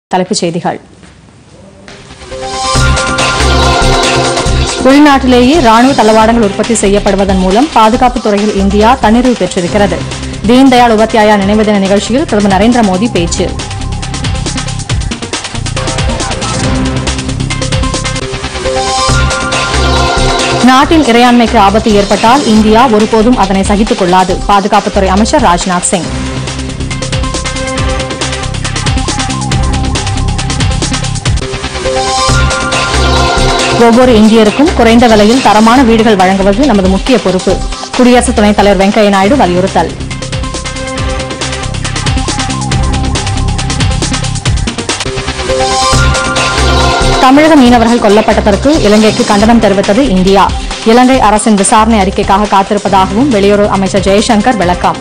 தலைப்புச் செய்திகள் உள்நாட்டிலேயே ராணுவ தளவாடங்கள் உற்பத்தி செய்யப்படுவதன் மூலம் பாதுகாப்புத் துறையில் இந்தியா தன்னிறைவு பெற்றிருக்கிறது தீன் தயாள் உபாத்யாயா நினைவு தின நிகழ்ச்சியில் பிரதமர் நரேந்திர மோடி பேச்சு நாட்டின் இறையாண்மைக்கு ஆபத்து ஏற்பட்டால் இந்தியா ஒருபோதும் அதனை சகித்துக் கொள்ளாது பாதுகாப்புத்துறை அமைச்சர் ராஜ்நாத் சிங் ஒவ்வொரு இந்தியருக்கும் குறைந்த விலையில் தரமான வீடுகள் வழங்குவது நமது முக்கிய பொறுப்பு குடியரசு துணைத் தலைவர் வெங்கையா நாயுடு வலியுறுத்தல் தமிழக மீனவர்கள் கொல்லப்பட்டதற்கு இலங்கைக்கு கண்டனம் தெரிவித்தது இந்தியா இலங்கை அரசின் விசாரணை அறிக்கைக்காக காத்திருப்பதாகவும் வெளியுறவு அமைச்சர் ஜெய்சங்கர் விளக்கம்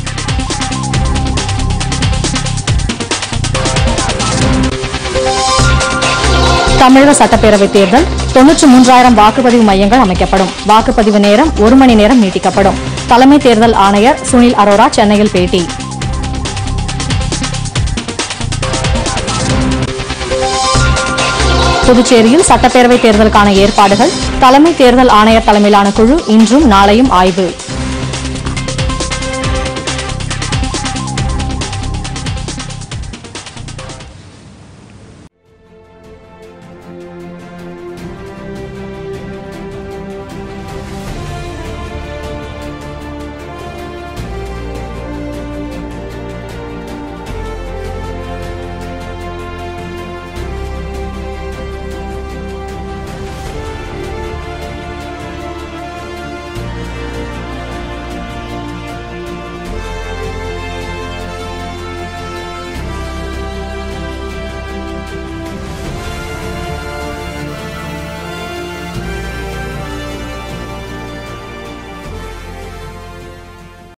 தமிழக சட்டப்பேரவைத் தேர்தல் தொன்னூற்று மூன்றாயிரம் வாக்குப்பதிவு மையங்கள் அமைக்கப்படும் வாக்குப்பதிவு நேரம் ஒரு மணி நேரம் நீட்டிக்கப்படும் தலைமை தேர்தல் ஆணையர் சுனில் அரோரா சென்னையில் பேட்டி புதுச்சேரியில் சட்டப்பேரவைத் தேர்தலுக்கான ஏற்பாடுகள் தலைமை தேர்தல் ஆணையர் தலைமையிலான குழு இன்றும் நாளையும் ஆய்வு